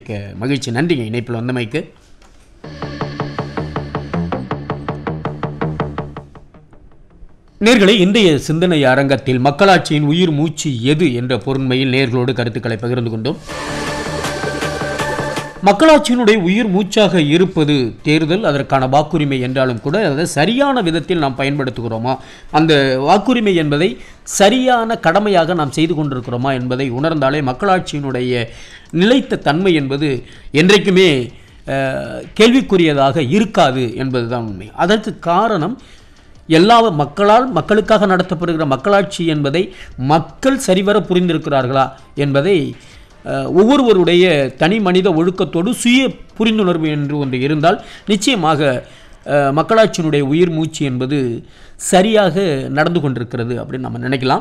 மிக்க மகிழ்ச்சி நன்றிங்க இணைப்பில் வந்தமைக்கு நேர்களை இன்றைய சிந்தனை அரங்கத்தில் மக்களாட்சியின் உயிர் மூச்சு எது என்ற பொருண்மையில் நேர்களோடு கருத்துக்களை பகிர்ந்து கொண்டோம் மக்களாட்சியினுடைய உயிர் மூச்சாக இருப்பது தேர்தல் அதற்கான வாக்குரிமை என்றாலும் கூட அதை சரியான விதத்தில் நாம் பயன்படுத்துகிறோமா அந்த வாக்குரிமை என்பதை சரியான கடமையாக நாம் செய்து கொண்டிருக்கிறோமா என்பதை உணர்ந்தாலே மக்களாட்சியினுடைய நிலைத்த தன்மை என்பது என்றைக்குமே அஹ், கேள்விக்குரியதாக இருக்காது என்பதுதான் உண்மை அதற்கு காரணம் எல்லா மக்களால் மக்களுக்காக நடத்தப்படுகிற மக்களாட்சி என்பதை மக்கள் சரிவர புரிந்திருக்கிறார்களா என்பதை அஹ், ஒவ்வொருவருடைய தனி மனித ஒழுக்கத்தோடு சுய புரிந்துணர்வு என்று ஒன்று இருந்தால் நிச்சயமாக அஹ், மக்களாட்சியினுடைய உயிர் மூச்சு என்பது சரியாக நடந்து கொண்டிருக்கிறது அப்படின்னு நம்ம நினைக்கலாம்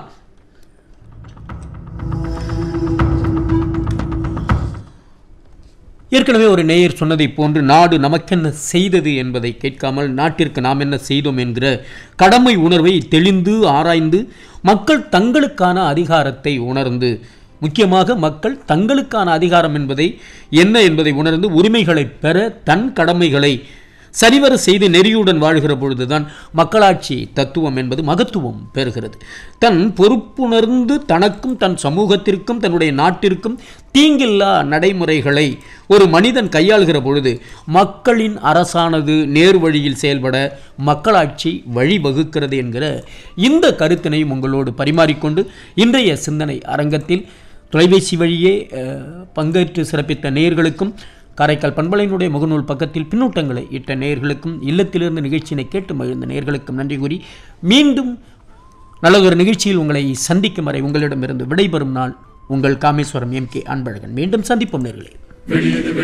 ஏற்கனவே ஒரு நேயர் சொன்னதைப் போன்று நாடு நமக்கென்ன செய்தது என்பதை கேட்காமல் நாட்டிற்கு நாம் என்ன செய்தோம் என்கிற கடமை உணர்வை தெளிந்து ஆராய்ந்து மக்கள் தங்களுக்கான அதிகாரத்தை உணர்ந்து முக்கியமாக மக்கள் தங்களுக்கான அதிகாரம் என்பதை என்ன என்பதை உணர்ந்து உரிமைகளை பெற தன் கடமைகளை சரிவர செய்து நெறியுடன் வாழ்கிற பொழுதுதான் மக்களாட்சி தத்துவம் என்பது மகத்துவம் பெறுகிறது தன் பொறுப்புணர்ந்து தனக்கும் தன் சமூகத்திற்கும் தன்னுடைய நாட்டிற்கும் தீங்கில்லா நடைமுறைகளை ஒரு மனிதன் கையாளுகிற பொழுது மக்களின் அரசானது நேர் வழியில் செயல்பட மக்களாட்சி வழிவகுக்கிறது என்கிற இந்த கருத்தினையும் உங்களோடு பரிமாறிக்கொண்டு இன்றைய சிந்தனை அரங்கத்தில் தொலைபேசி வழியே அஹ், பங்கேற்று சிறப்பித்த நேயர்களுக்கும் காரைக்கால் பண்பலையினுடைய முகநூல் பக்கத்தில் பின்னூட்டங்களை இட்ட நேயர்களுக்கும் இல்லத்திலிருந்து நிகழ்ச்சியினை கேட்டு மகிழ்ந்த நேயர்களுக்கும் நன்றி கூறி மீண்டும் நல்லதொரு நிகழ்ச்சியில் உங்களை சந்திக்கும் வரை உங்களிடமிருந்து விடைபெறும் நாள் உங்கள் காமேஸ்வரம் எம் கே அன்பழகன் மீண்டும் சந்திப்போம் நேர்களே